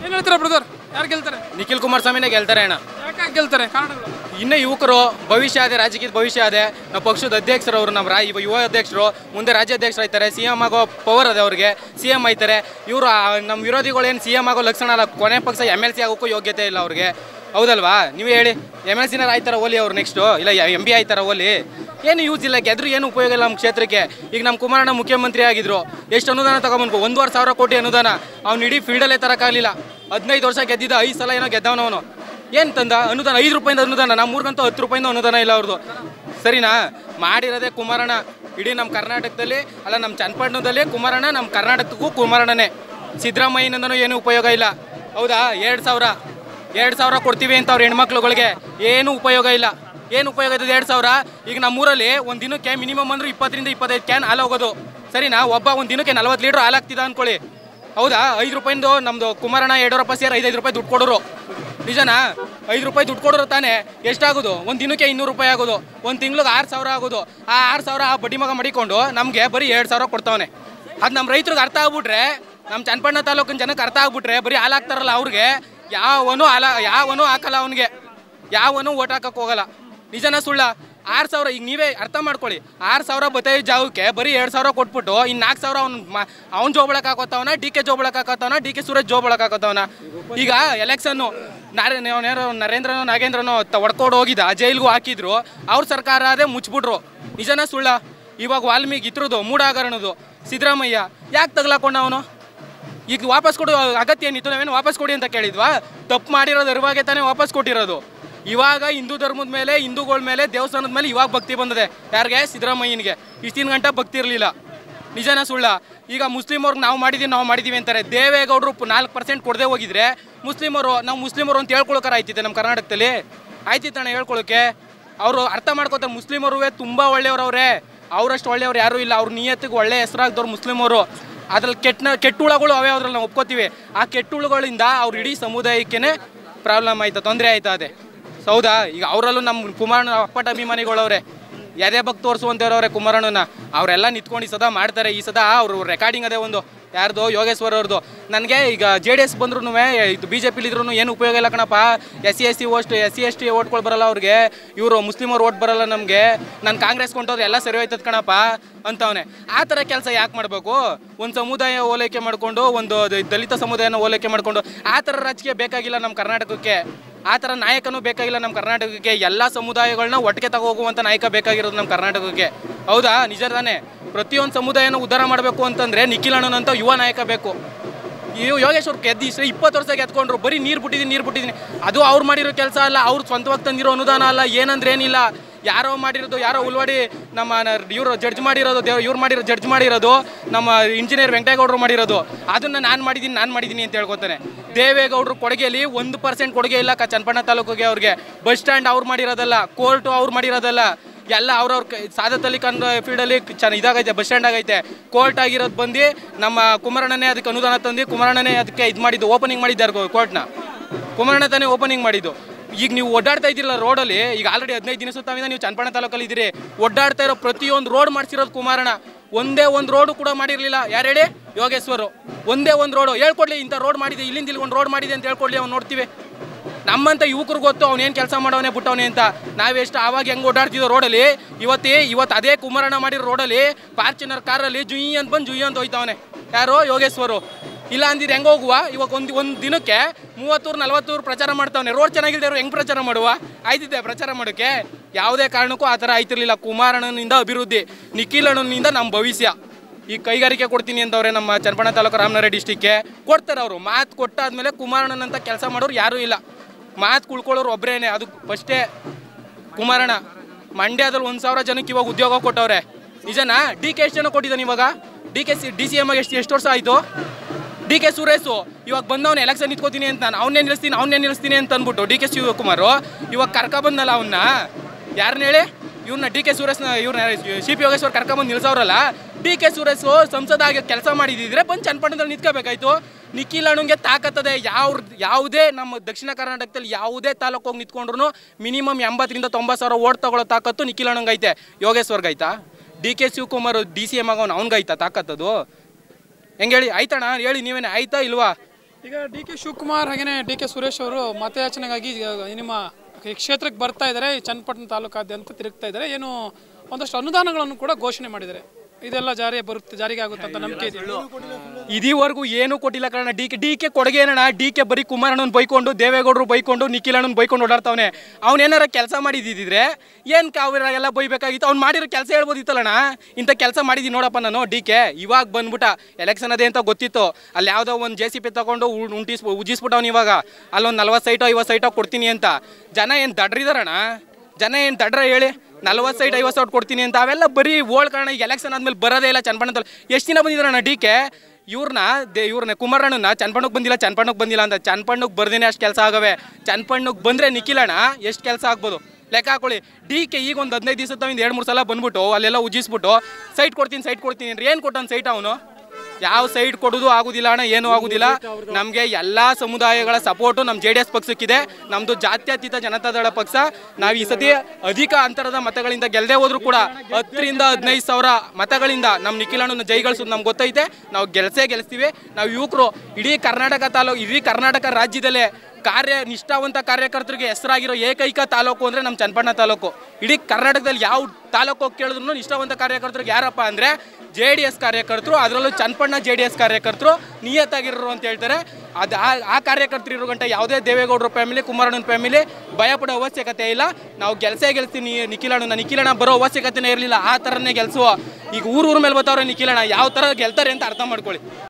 ಏನು ಹೇಳ್ತಾರೆ ಬ್ರದರ್ ಯಾರು ಗೆಲ್ತಾರೆ ನಿಖಿಲ್ ಕುಮಾರಸ್ವಾಮಿನೇ ಗೆಲ್ತಾರೆ ಅಣ್ಣ ಯಾಕೆ ಗೆಲ್ತಾರೆ ಕಾರಣಗಳು ಇನ್ನು ಯುವಕರು ಭವಿಷ್ಯ ಅದೇ ರಾಜಕೀಯದ ಭವಿಷ್ಯ ಅದೇ ನಮ್ಮ ಪಕ್ಷದ ಅಧ್ಯಕ್ಷರು ಅವರು ನಮ್ಮ ರಾ ಇವ ಯುವ ಅಧ್ಯಕ್ಷರು ಮುಂದೆ ರಾಜ್ಯಾಧ್ಯಕ್ಷರು ಆಯ್ತಾರೆ ಸಿ ಎಂ ಆಗೋ ಪವರ್ ಅದೇ ಅವ್ರಿಗೆ ಸಿ ಎಂ ಆಯ್ತಾರೆ ಇವರು ನಮ್ಮ ವಿರೋಧಿಗಳು ಏನು ಸಿ ಎಂ ಆಗೋ ಲಕ್ಷಣ ಅಲ್ಲ ಕೊನೆ ಪಕ್ಷ ಎಮ್ ಎಲ್ ಸಿ ಆಗೋಕ್ಕೂ ಯೋಗ್ಯತೆ ಇಲ್ಲ ಅವ್ರಿಗೆ ಹೌದಲ್ವಾ ನೀವೇ ಹೇಳಿ ಎಮ್ ಎಲ್ ಸಿನಾರು ಆಯ್ತಾರ ಓಲಿ ಅವ್ರು ನೆಕ್ಸ್ಟು ಇಲ್ಲ ಎಂ ಬಿ ಆಯ್ತಾರ ಓಲಿ ಏನು ಯೂಸ್ ಇಲ್ಲ ಗೆದ್ರು ಏನು ಉಪಯೋಗ ಇಲ್ಲ ನಮ್ಮ ಕ್ಷೇತ್ರಕ್ಕೆ ಈಗ ನಮ್ಮ ಕುಮಾರಣ್ಣ ಮುಖ್ಯಮಂತ್ರಿ ಆಗಿದ್ರು ಎಷ್ಟು ಅನುದಾನ ತಗೊಂಬನ್ಕೊ ಒಂದೂವರೆ ಸಾವಿರ ಕೋಟಿ ಅನುದಾನ ಅವ್ನು ಇಡೀ ಫೀಲ್ಡಲ್ಲೇ ತರೋಕ್ಕಾಗಲಿಲ್ಲ ಹದಿನೈದು ವರ್ಷ ಗೆದ್ದಿದ್ದ ಐದು ಸಲ ಏನೋ ಗೆದ್ದವನವನು ಏನು ತಂದ ಅನುದಾನ ಐದು ರೂಪಾಯಿಂದ ಅನುದಾನ ನಮ್ಮ ಊರಿಗಂತೂ ಹತ್ತು ರೂಪಾಯಿಂದ ಅನುದಾನ ಇಲ್ಲ ಅವ್ರದ್ದು ಸರಿನಾ ಮಾಡಿರೋದೇ ಕುಮಾರಣ್ಣ ಇಡೀ ನಮ್ಮ ಕರ್ನಾಟಕದಲ್ಲಿ ಅಲ್ಲ ನಮ್ಮ ಚನ್ನಪಟ್ಟಣದಲ್ಲಿ ಕುಮಾರಣ್ಣ ನಮ್ಮ ಕರ್ನಾಟಕಕ್ಕೂ ಕುಮಾರಣ್ಣನೇ ಸಿದ್ದರಾಮಯ್ಯನಿಂದನೂ ಏನು ಉಪಯೋಗ ಇಲ್ಲ ಹೌದಾ ಎರಡು ಸಾವಿರ ಎರಡು ಸಾವಿರ ಕೊಡ್ತೀವಿ ಅಂತ ಅವ್ರ ಹೆಣ್ಮಕ್ಳುಗಳಿಗೆ ಏನು ಉಪಯೋಗ ಇಲ್ಲ ಏನು ಉಪಯೋಗ ಇದೆ ಎರಡು ಸಾವಿರ ಈಗ ನಮ್ಮೂರಲ್ಲಿ ಒಂದು ದಿನಕ್ಕೆ ಮಿನಿಮಮ್ ಅಂದ್ರೆ ಇಪ್ಪತ್ತರಿಂದ ಇಪ್ಪತ್ತೈದು ಕ್ಯಾನ್ ಹಾಲು ಹೋಗೋದು ಸರಿನಾ ಒಬ್ಬ ಒಂದು ದಿನಕ್ಕೆ ನಲ್ವತ್ತು ಲೀಟ್ರ್ ಹಾಲು ಹಾಕ್ತಿದ್ದ ಅನ್ಕೊಳ್ಳಿ ಹೌದಾ ಐದು ರೂಪಾಯಿಂದು ನಮ್ಮದು ಕುಮಾರಣ್ಣ ಯಡಿಯೂರಪ್ಪ ಸೇರಿ ಐದೈದು ರೂಪಾಯಿ ದುಡ್ಡು ಕೊಡೋರು ನಿಜನಾ ಐದು ರೂಪಾಯಿ ದುಡ್ಡು ಕೊಡೋರು ತಾನೇ ಎಷ್ಟಾಗೋದು ಒಂದು ದಿನಕ್ಕೆ ಇನ್ನೂರು ರೂಪಾಯಿ ಆಗೋದು ಒಂದು ತಿಂಗ್ಳಿಗೆ ಆರು ಸಾವಿರ ಆಗೋದು ಆ ಆರು ಸಾವಿರ ಆ ಬಡ್ಡಿ ಮಗ ಮಡಿಕೊಂಡು ನಮಗೆ ಬರೀ ಎರಡು ಸಾವಿರ ಕೊಡ್ತಾವನೆ ಅದು ನಮ್ಮ ರೈತರಿಗೆ ಅರ್ಥ ಆಗ್ಬಿಟ್ರೆ ನಮ್ಮ ಚನ್ನಪಟ್ಟಣ ತಾಲೂಕಿನ ಜನಕ್ಕೆ ಅರ್ಥ ಆಗ್ಬಿಟ್ರೆ ಬರೀ ಹಾಲು ಹಾಕ್ತಾರಲ್ಲ ಅವ್ರಿಗೆ ಯಾವನು ಹಾಲ ಯಾವನು ಹಾಕಲ್ಲ ಅವನಿಗೆ ಯಾವನು ಓಟ್ ಹಾಕಕ್ಕೆ ಹೋಗಲ್ಲ ನಿಜನ ಸುಳ್ಳ ಆರು ಸಾವಿರ ಈಗ ನೀವೇ ಅರ್ಥ ಮಾಡ್ಕೊಳ್ಳಿ ಆರು ಸಾವಿರ ಬತ್ತೈದು ಜಾಗಕ್ಕೆ ಬರೀ ಎರಡು ಸಾವಿರ ಕೊಟ್ಬಿಟ್ಟು ಇನ್ನು ನಾಲ್ಕು ಸಾವಿರ ಅವ್ನು ಅವ್ನು ಜೋಬಳಕ್ಕೆ ಹಾಕೋತಾವನ ಡಿ ಕೆ ಜೋಬಳಕ್ಕೆ ಹಾಕೋತಾವನ ಡಿ ಕೆ ಸುರೇಶ್ ಜೋಬಳಕ್ಕೆ ಹಾಕೋತಾವನ ಈಗ ಎಲೆಕ್ಷನ್ನು ನಾರೇ ನರೇಂದ್ರನೋ ನಾಗೇಂದ್ರನೋ ತ ಹೊಡ್ಕೊಂಡು ಹೋಗಿದ್ದ ಜೈಲ್ಗೂ ಹಾಕಿದ್ರು ಅವ್ರ ಸರ್ಕಾರ ಅದೇ ಮುಚ್ಬಿಟ್ರು ನಿಜನ ಸುಳ್ಳ ಇವಾಗ ವಾಲ್ಮೀಕಿ ಇದ್ರದ್ದು ಮೂಡಾಗರಣದು ಸಿದ್ದರಾಮಯ್ಯ ಯಾಕೆ ತಗ್ಲಾಕೊಂಡ ಅವನು ಈಗ ವಾಪಸ್ ಕೊಡು ಅಗತ್ಯ ಏನಿತ್ತು ನಾವೇನು ವಾಪಸ್ ಕೊಡಿ ಅಂತ ಕೇಳಿದ್ವಾ ತಪ್ಪು ಮಾಡಿರೋದು ಅರಿವಾಗೆ ತಾನೇ ವಾಪಸ್ ಕೊಟ್ಟಿರೋದು ಇವಾಗ ಹಿಂದೂ ಧರ್ಮದ ಮೇಲೆ ಹಿಂದೂಗಳ ಮೇಲೆ ದೇವಸ್ಥಾನದ ಮೇಲೆ ಇವಾಗ ಭಕ್ತಿ ಬಂದಿದೆ ಯಾರಿಗೆ ಸಿದ್ದರಾಮಯ್ಯನಿಗೆ ಇಷ್ಟಿನ ಗಂಟೆ ಭಕ್ತಿ ಇರಲಿಲ್ಲ ನಿಜನ ಸುಳ್ಳ ಈಗ ಮುಸ್ಲಿಮವ್ರಿಗೆ ನಾವು ಮಾಡಿದ್ದೀವಿ ನಾವು ಮಾಡಿದ್ದೀವಿ ಅಂತಾರೆ ದೇವೇಗೌಡರು ನಾಲ್ಕು ಪರ್ಸೆಂಟ್ ಕೊಡದೆ ಹೋಗಿದ್ರೆ ಮುಸ್ಲಿಮರು ನಾವು ಮುಸ್ಲಿಮರು ಅಂತ ಹೇಳ್ಕೊಳಕ್ಕಾರ ಆಯ್ತಿದೆ ನಮ್ಮ ಕರ್ನಾಟಕದಲ್ಲಿ ಆಯ್ತಿತ್ತಣ್ಣ ಹೇಳ್ಕೊಳಕ್ಕೆ ಅವರು ಅರ್ಥ ಮಾಡ್ಕೋತಾರೆ ಮುಸ್ಲಿಮರು ತುಂಬ ಒಳ್ಳೆಯವ್ರವ್ರೆ ಅವರಷ್ಟು ಒಳ್ಳೆಯವ್ರು ಯಾರೂ ಇಲ್ಲ ಅವ್ರ ನಿಯತ್ತಿಗೆ ಒಳ್ಳೆ ಹೆಸರಾಗ್ದವ್ರು ಮುಸ್ಲಿಮರು ಅದ್ರಲ್ಲಿ ಕೆಟ್ಟ ಕೆಟ್ಟ ಹುಳಗಳು ಅವೇ ಅದ್ರಲ್ಲಿ ನಾವು ಒಪ್ಕೋತೀವಿ ಆ ಕೆಟ್ಟ ಹುಳುಗಳಿಂದ ಅವ್ರ ಇಡೀ ಸಮುದಾಯಕ್ಕೇ ಪ್ರಾಬ್ಲಮ್ ಆಯ್ತಾ ತೊಂದರೆ ಆಯ್ತಾ ಅದೇ ಹೌದಾ ಈಗ ಅವರಲ್ಲೂ ನಮ್ಮ ಕುಮಾರಣ್ಣ ಅಪ್ಪಟ ಅಭಿಮಾನಿಗಳವ್ರೆ ಎದೆ ಭಕ್ತ ತೋರಿಸುವಂಥವ್ರವ್ರೆ ಕುಮಾರಣ್ಣನ ಅವರೆಲ್ಲ ನಿಂತ್ಕೊಂಡು ಈ ಸದಾ ಮಾಡ್ತಾರೆ ಈ ಸದಾ ಅವರು ರೆಕಾರ್ಡಿಂಗ್ ಅದೇ ಒಂದು ಯಾರ್ದು ಯೋಗೇಶ್ವರ್ ಅವ್ರದ್ದು ನನಗೆ ಈಗ ಜೆ ಡಿ ಎಸ್ ಬಂದ್ರೂ ಇದು ಬಿ ಜೆ ಪಿಲಿದ್ರು ಏನು ಉಪಯೋಗ ಇಲ್ಲ ಕಣಪ್ಪ S C S C vote S C S T ಓಟ್ಗಳು ಬರಲ್ಲ ಅವ್ರಿಗೆ ಇವರು ಮುಸ್ಲಿಮವ್ರು ಓಟ್ ಬರಲ್ಲ ನಮಗೆ ನಾನು ಕಾಂಗ್ರೆಸ್ ಕೊಂಡೋದ್ರೆ ಎಲ್ಲ ಸರಿ ಹೋಯ್ತದ ಕಣಪ್ಪ ಅಂತವನೆ ಆ ಥರ ಕೆಲಸ ಯಾಕೆ ಮಾಡಬೇಕು ಒಂದು ಸಮುದಾಯ ಓಲೈಕೆ ಮಾಡಿಕೊಂಡು ಒಂದು ದ- ದಲಿತ ಸಮುದಾಯನ ಓಲೈಕೆ ಮಾಡಿಕೊಂಡು ಆ ಥರ ರಾಜಕೀಯ ಬೇಕಾಗಿಲ್ಲ ನಮ್ಮ ಕರ್ನಾಟಕಕ್ಕೆ ಆ ಥರ ನಾಯಕನೂ ಬೇಕಾಗಿಲ್ಲ ನಮ್ಮ ಕರ್ನಾಟಕಕ್ಕೆ ಎಲ್ಲ ಸಮುದಾಯಗಳನ್ನ ಒಟ್ಟಿಗೆ ತಗೋಗುವಂಥ ನಾಯಕ ಬೇಕಾಗಿರೋದು ನಮ್ಮ ಕರ್ನಾಟಕಕ್ಕೆ ಹೌದಾ ನಿಜ ತಾನೇ ಪ್ರತಿಯೊಂದು ಸಮುದಾಯನ ಉದ್ಧಾರ ಮಾಡಬೇಕು ಅಂತಂದರೆ ನಿಖಿಲ್ ಅಣ್ಣನಂತ ಯುವ ನಾಯಕ ಬೇಕು ಇವ್ ಯೋಗೇಶ್ವರ್ ಗೆದ್ದು ಇಷ್ಟ ಇಪ್ಪತ್ತು ವರ್ಷ ಗೆದ್ಕೊಂಡ್ರು ಬರೀ ನೀರು ಬಿಟ್ಟಿದ್ದೀನಿ ನೀರು ಬಿಟ್ಟಿದ್ದೀನಿ ಅದು ಅವ್ರು ಮಾಡಿರೋ ಕೆಲಸ ಅಲ್ಲ ಅವ್ರು ಸ್ವಂತವಾಗಿ ತಂದಿರೋ ಅನುದಾನ ಅಲ್ಲ ಏನಂದ್ರೆ ಏನಿಲ್ಲ ಯಾರೋ ಮಾಡಿರೋದು ಯಾರೋ ಉಲ್ವಾಡಿ ನಮ್ಮ ಇವರು ಜಡ್ಜ್ ಮಾಡಿರೋದು ದೇವ್ ಇವ್ರು ಮಾಡಿರೋ ಜಡ್ಜ್ ಮಾಡಿರೋದು ನಮ್ಮ ಇಂಜಿನಿಯರ್ ವೆಂಕಟೇಗೌಡರು ಮಾಡಿರೋದು ಅದನ್ನು ನಾನು ಮಾಡಿದ್ದೀನಿ ನಾನು ಮಾಡಿದ್ದೀನಿ ಅಂತ ಹೇಳ್ಕೊತಾನೆ ದೇವೇಗೌಡರು ಕೊಡುಗೆಯಲ್ಲಿ ಒಂದು ಪರ್ಸೆಂಟ್ ಕೊಡುಗೆ ಇಲ್ಲ ಕ ಚನ್ನಪಟ್ಟಣ ತಾಲೂಕಿಗೆ ಅವ್ರಿಗೆ ಬಸ್ ಸ್ಟ್ಯಾಂಡ್ ಅವ್ರು ಮಾಡಿರೋದಲ್ಲ ಕೋರ್ಟು ಅವ್ರು ಮಾಡಿರೋದಲ್ಲ ಎಲ್ಲ ಅವ್ರವ್ರ ಸಾದತ್ ಅಲಿ ಖಾನ್ ಫೀಲ್ಡಲ್ಲಿ ಚೆನ್ನ ಇದಾಗೈತೆ ಬಸ್ ಸ್ಟ್ಯಾಂಡ್ ಆಗೈತೆ ಕೋರ್ಟ್ ಆಗಿರೋದು ಬಂದು ನಮ್ಮ ಕುಮಾರಣ್ಣನೇ ಅದಕ್ಕೆ ಅನುದಾನ ತಂದು ಕುಮಾರಣ್ಣನೇ ಅದಕ್ಕೆ ಇದು ಮಾಡಿದ್ದು ಓಪನಿಂಗ್ ಮಾಡಿದ್ದಾರೆ ಕೋರ್ಟ್ನ ಕುಮಾರಣ್ಣ ತಾನೇ ಓಪನಿಂಗ್ ಮಾಡಿದ್ದು ಈಗ ನೀವು ಓಡಾಡ್ತಾ ಇದ್ದೀರಲ್ಲ ರೋಡಲ್ಲಿ ಈಗ ಆಲ್ರೆಡಿ ಹದಿನೈದು ದಿನ ಸುತ್ತವಿಂದ ನೀವು ಚನ್ನಪಟ್ಟಣ ತಾಲೂಕಲ್ಲಿ ಇದ್ದೀರಿ ಓಡಾಡ್ತಾ ಇರೋ ಪ್ರತಿಯೊಂದು ರೋಡ್ ಮಾಡಿಸಿರೋದು ಕುಮಾರಣ್ಣ ಒಂದೇ ಒಂದು ರೋಡು ಕೂಡ ಮಾಡಿರಲಿಲ್ಲ ಯಾರು ಹೇಳಿ ಯೋಗೇಶ್ವರು ಒಂದೇ ಒಂದು ರೋಡು ಹೇಳ್ಕೊಡ್ಲಿ ಇಂಥ ರೋಡ್ ಮಾಡಿದೆ ಇಲ್ಲಿಂದ ಇಲ್ಲಿ ಒಂದು ರೋಡ್ ಮಾಡಿದೆ ಅಂತ ಹೇಳ್ಕೊಡ್ಲಿ ಅವ್ನು ನೋಡ್ತೀವಿ ನಮ್ಮಂತ ಯುವಕರು ಗೊತ್ತು ಅವನೇನು ಕೆಲಸ ಮಾಡವನೇ ಬಿಟ್ಟವನೇ ಅಂತ ನಾವೆಷ್ಟು ಆವಾಗ ಹೆಂಗೆ ಓಡಾಡ್ತಿದ್ದೋ ರೋಡಲ್ಲಿ ಇವತ್ತೇ ಇವತ್ತು ಅದೇ ಕುಮಾರಣ್ಣ ಮಾಡಿರೋ ರೋಡಲ್ಲಿ ಫಾರ್ಚುನರ್ ಕಾರಲ್ಲಿ ಜುಯಿ ಅಂತ ಬಂದು ಜುಯಿ ಅಂತ ಹೋಯ್ತವನೆ ಯಾರು ಯೋಗೇಶ್ವರು ಇಲ್ಲ ಅಂದಿದ್ರೆ ಹೆಂಗೆ ಹೋಗುವ ಇವಾಗ ಒಂದು ಒಂದು ದಿನಕ್ಕೆ ಮೂವತ್ತೂರು ನಲ್ವತ್ತೂರು ಪ್ರಚಾರ ಮಾಡ್ತಾವನೆ ರೋಡ್ ಚೆನ್ನಾಗಿಲ್ದೇ ಹೆಂಗೆ ಪ್ರಚಾರ ಮಾಡುವ ಆಯ್ತಿದ್ದೆ ಪ್ರಚಾರ ಮಾಡೋಕ್ಕೆ ಯಾವುದೇ ಕಾರಣಕ್ಕೂ ಆ ಥರ ಆಯ್ತಿರ್ಲಿಲ್ಲ ಕುಮಾರಣ್ಣನಿಂದ ಅಭಿವೃದ್ಧಿ ನಿಖಿಲ್ ಅಣ್ಣನಿಂದ ನಮ್ಮ ಭವಿಷ್ಯ ಈ ಕೈಗಾರಿಕೆ ಕೊಡ್ತೀನಿ ಅಂತವ್ರೆ ನಮ್ಮ ಚನ್ನಪಟ್ಟಣ ತಾಲೂಕು ರಾಮನಗರ ಡಿಸ್ಟಿಕ್ಗೆ ಕೊಡ್ತಾರೆ ಅವರು ಮಾತು ಕೊಟ್ಟಾದ್ಮೇಲೆ ಕುಮಾರಣ್ಣನಂತ ಕೆಲಸ ಮಾಡೋರು ಯಾರೂ ಇಲ್ಲ ಮಾತು ಕುಳ್ಕೊಳ್ಳೋರು ಒಬ್ಬರೇನೆ ಅದು ಫಸ್ಟೇ ಕುಮಾರಣ್ಣ ಮಂಡ್ಯದಲ್ಲಿ ಒಂದು ಸಾವಿರ ಜನಕ್ಕೆ ಇವಾಗ ಉದ್ಯೋಗ ಕೊಟ್ಟವ್ರೆ ನಿಜನಾ ಡಿ ಕೆ ಎಷ್ಟು ಜನ ಕೊಟ್ಟಿದ್ದಾನೆ ಇವಾಗ D K C D C M ಎಷ್ಟು ಎಷ್ಟು ವರ್ಷ ಆಯಿತು ಡಿ ಕೆ ಸುರೇಶು ಇವಾಗ ಬಂದವನು ಎಲೆಕ್ಷನ್ ನಿಂತ್ಕೋತೀನಿ ಅಂತ ಅವನ್ನೇ ನಿಲ್ಲಿಸ್ತೀನಿ ಅವನ್ನೇ ನಿಲ್ಲಿಸ್ತೀನಿ ಅಂತ ಅಂದ್ಬಿಟ್ಟು ಡಿ ಕೆ ಶಿವಕುಮಾರು ಇವಾಗ ಕರ್ಕ ಬಂದಲ್ಲ ಅವನ್ನ ಯಾರನ್ನ ಹೇಳಿ ಇವ್ರನ್ನ ಡಿ ಕೆ ಸುರೇಶ್ನ ಇವ್ರನ್ನ ಸಿ ಪಿ ಯೋಗೇಶ್ವರ್ ಕರ್ಕೊಂಬಂದು ನಿಲ್ಸವ್ರಲ್ಲ ಡಿ ಕೆ ಸುರೇಶು ಸಂಸದಾಗಿ ಕೆಲಸ ಮಾಡಿದಿದ್ರೆ ಬಂದು ಚನ್ನಪಟ್ಟಣದಲ್ಲಿ ನಿಂತ್ಕೋಬೇಕಾಯ್ತು ನಿಖಿಲ್ ಅಣ್ಣಂಗೆ ತಾಕತ್ತದೆ ಯಾವ ಯಾವುದೇ ನಮ್ಮ ದಕ್ಷಿಣ ಕರ್ನಾಟಕದಲ್ಲಿ ಯಾವುದೇ ತಾಲೂಕು ಹೋಗಿ ನಿಂತ್ಕೊಂಡ್ರು ಮಿನಿಮಮ್ ಎಂಬತ್ತರಿಂದ ತೊಂಬತ್ತು ಸಾವಿರ ಓಟ್ ತಗೊಳ್ಳೋ ತಾಕತ್ತು ನಿಖಿಲ್ ಅಣ್ಣಂಗೆ ಐತೆ ಯೋಗೇಶ್ವರ್ಗೆ ಆಯ್ತಾ D K Shivakumar D C M ಆಗೋನು ಅವ್ನಿಗೆ ಆಯ್ತಾ ತಾಕತ್ತದು ಹೆಂಗೆ ಹೇಳಿ ಆಯ್ತಣ್ಣ ಹೇಳಿ ನೀವೇನೆ ಆಯ್ತಾ ಇಲ್ವಾ ಈಗ ಡಿ ಕೆ ಶಿವಕುಮಾರ್ ಹಾಗೇನೆ ಡಿ ಕೆ ಸುರೇಶ್ ಅವರು ಮತಯಾಚನೆಗಾಗಿ ಈಗ ನಿಮ್ಮ ಈ ಕ್ಷೇತ್ರಕ್ಕೆ ಬರ್ತಾ ಇದ್ದಾರೆ ಈ ಚನ್ನಪಟ್ಟಣ ತಾಲೂಕಾದ್ಯಂತ ತಿರುಗ್ತಾ ಇದ್ದಾರೆ ಏನು ಒಂದಷ್ಟು ಅನುದಾನಗಳನ್ನು ಕೂಡ ಘೋಷಣೆ ಮಾಡಿದ್ದಾರೆ ಇದೆಲ್ಲ ಜಾರಿ ಬರುತ್ತೆ ಜಾರಿಗೆ ಆಗುತ್ತೆ ಅಂತ ನಂಬಿಕೆ ಇದೆ ಇದಿವರೆಗೂ ಏನು ಕೊಟ್ಟಿಲ್ಲ ಕಾರಣ ಡಿ ಕೆ ಡಿ ಕೆ ಕೊಡುಗೆ ಏನಣ್ಣ ಡಿ ಕೆ ಬರೀ ಕುಮಾರಣ್ಣನ ಬೈಕೊಂಡು ದೇವೇಗೌಡರು ಬೈಕೊಂಡು ನಿಖಿಲ್ ಅಣ್ಣನ ಬೈಕೊಂಡು ಓಡಾಡ್ತಾವನೆ ಅವ್ನು ಏನಾರ ಕೆಲಸ ಮಾಡಿದ್ದಿದ್ರೆ ಏನು ಕಾವಿರಾಗೆಲ್ಲ ಬೈಬೇಕಾಗಿತ್ತು ಅವ್ನು ಮಾಡಿರೋ ಕೆಲಸ ಹೇಳ್ಬೋದಿತ್ತಲ್ಲಣ್ಣ ಇಂಥ ಕೆಲಸ ಮಾಡಿದ್ದೀನಿ ನೋಡಪ್ಪ ನಾನು ಡಿ ಕೆ ಇವಾಗ ಬಂದ್ಬಿಟ್ಟ ಎಲೆಕ್ಷನ್ ಅದೇ ಅಂತ ಗೊತ್ತಿತ್ತು ಅಲ್ಲಿ ಯಾವುದೋ ಒಂದು ಜೆ ಸಿ ಪಿ ತಗೊಂಡು ಉ- ಉಂಟಿಸ್ ಉಜ್ಜಿಸ್ಬಿಟ್ಟವ್ನು ಇವಾಗ ಅಲ್ಲೊಂದು ನಲ್ವತ್ತು ಸೈಟೋ ಐವತ್ತು ಸೈಟೋ ಕೊಡ್ತೀನಿ ಅಂತ ಜನ ಏನು ದಡ್ರಿದಾರಣ್ಣ ಜನ ಏನು ದಡ್ರ ಹೇಳಿ ನಲ್ವತ್ತು ಸೈಟ್ ಐವತ್ತು ಸಾವಿರ ಕೊಡ್ತೀನಿ ಅಂತ ಅವೆಲ್ಲ ಬರೀ ಓಲ್ಡ್ ಕಾರಣ ಈಗ ಎಲೆಕ್ಷನ್ ಆದ್ಮೇಲೆ ಬರೋದೇ ಇಲ್ಲ ಚನ್ನಪಣ್ಣದಲ್ಲಿ ಎಷ್ಟು ದಿನ ಬಂದಿದ್ದಾರಣ್ಣ ಡಿ ಕೆ ಇವ್ರನ್ನ ದೇ ಇವ್ರನ್ನ ಕುಮಾರಣ್ಣನ ಚನ್ನಪಣ್ಣಕ್ಕೆ ಬಂದಿಲ್ಲ ಚನ್ನಪಣ್ಣಕ್ಕೆ ಬಂದಿಲ್ಲ ಅಂತ ಚನ್ನಪಣ್ಣಕ್ಕೆ ಬರ್ದೇನೆ ಅಷ್ಟು ಕೆಲಸ ಆಗವೆ ಚನ್ನಪಣ್ಣಕ್ಕೆ ಬಂದರೆ ನಿಖಿಲಣ್ಣ ಎಷ್ಟು ಕೆಲಸ ಆಗ್ಬೋದು ಲೆಕ್ಕ ಹಾಕೊಳ್ಳಿ ಡಿ ಕೆ ಈಗ ಒಂದು ಹದಿನೈದು ದಿವಸ ಒಂದು ಎರಡು ಮೂರು ಸಲ ಬಂದ್ಬಿಟ್ಟು ಅಲ್ಲೆಲ್ಲ ಉಜ್ಜಿಸ್ಬಿಟ್ಟು ಸೈಟ್ ಕೊಡ್ತೀನಿ ಸೈಟ್ ಕೊಡ್ತೀನಿ ಅಂದ್ರೆ ಏನು ಕೊಟ್ಟಾನ ಸೈಟ್ ಅವನು ಯಾವ ಸೈಡ್ ಕೊಡೋದು ಆಗುದಿಲ್ಲ ಅಣ್ಣ ಏನೂ ಆಗುದಿಲ್ಲ ನಮಗೆ ಎಲ್ಲ ಸಮುದಾಯಗಳ ಸಪೋರ್ಟು ನಮ್ಮ ಜೆ ಡಿ ಎಸ್ ಪಕ್ಷಕ್ಕಿದೆ ನಮ್ಮದು ಜಾತ್ಯತೀತ ಜನತಾದಳ ಪಕ್ಷ ನಾವು ಈ ಸತಿ ಅಧಿಕ ಅಂತರದ ಮತಗಳಿಂದ ಗೆಲ್ಲದೆ ಹೋದ್ರು ಕೂಡ ಹತ್ತರಿಂದ ಹದಿನೈದು ಸಾವಿರ ಮತಗಳಿಂದ ನಮ್ಮ ನಿಖಿಲಣ್ಣನ ಜೈಗಳಿಸೋದು ನಮ್ಗೆ ಗೊತ್ತೈತೆ ನಾವು ಗೆಲ್ಸೇ ಗೆಲ್ಸ್ತೀವಿ ನಾವು ಯುವಕರು ಇಡೀ ಕರ್ನಾಟಕ ತಾಲೂಕು ಇಡೀ ಕರ್ನಾಟಕ ರಾಜ್ಯದಲ್ಲೇ ಕಾರ್ಯ ನಿಷ್ಠಾವಂತ ಕಾರ್ಯಕರ್ತರಿಗೆ ಹೆಸರಾಗಿರೋ ಏಕೈಕ ತಾಲೂಕು ಅಂದರೆ ನಮ್ಮ ಚನ್ನಪಟ್ಟಣ ತಾಲೂಕು ಇಡೀ ಕರ್ನಾಟಕದಲ್ಲಿ ಯಾವ ತಾಲೂಕು ಹೋಗಿ ಕೇಳಿದ್ರು ನಿಷ್ಠಾವಂತ ಕಾರ್ಯಕರ್ತರಿಗೆ ಯಾರಪ್ಪ ಅಂದರೆ ಜೆ ಡಿ ಎಸ್ ಕಾರ್ಯಕರ್ತರು ಅದರಲ್ಲೂ ಚನ್ನಪಣ್ಣ ಜೆ ಡಿ ಎಸ್ ಕಾರ್ಯಕರ್ತರು ನಿಯತ್ತಾಗಿರೋರು ಅಂತ ಹೇಳ್ತಾರೆ ಅದು ಆ ಆ ಕಾರ್ಯಕರ್ತರು ಇರೋ ಗಂಟೆ ಯಾವುದೇ ದೇವೇಗೌಡರ ಫ್ಯಾಮಿಲಿ ಕುಮಾರಣ್ಣನ ಫ್ಯಾಮಿಲಿ ಭಯ ಪಡೋ ಅವಶ್ಯಕತೆ ಇಲ್ಲ ನಾವು ಗೆಲ್ಸೇ ಗೆಲ್ಸ್ತೀನಿ ನಿಖಿಲಣ್ಣ ನಿಖಿಲಣ್ಣ ಬರೋ ಅವಶ್ಯಕತೆನೇ ಇರಲಿಲ್ಲ ಆ ಥರನೇ ಗೆಲ್ಸುವ ಈಗ ಊರೂರ ಮೇಲೆ ಬರ್ತಾವ್ರೆ ನಿಖಿಲಣ್ಣ ಯಾವ ಥರ ಗೆಲ್ತಾರೆ ಅಂತ ಅರ್ಥ ಮಾಡ್ಕೊಳ್ಳಿ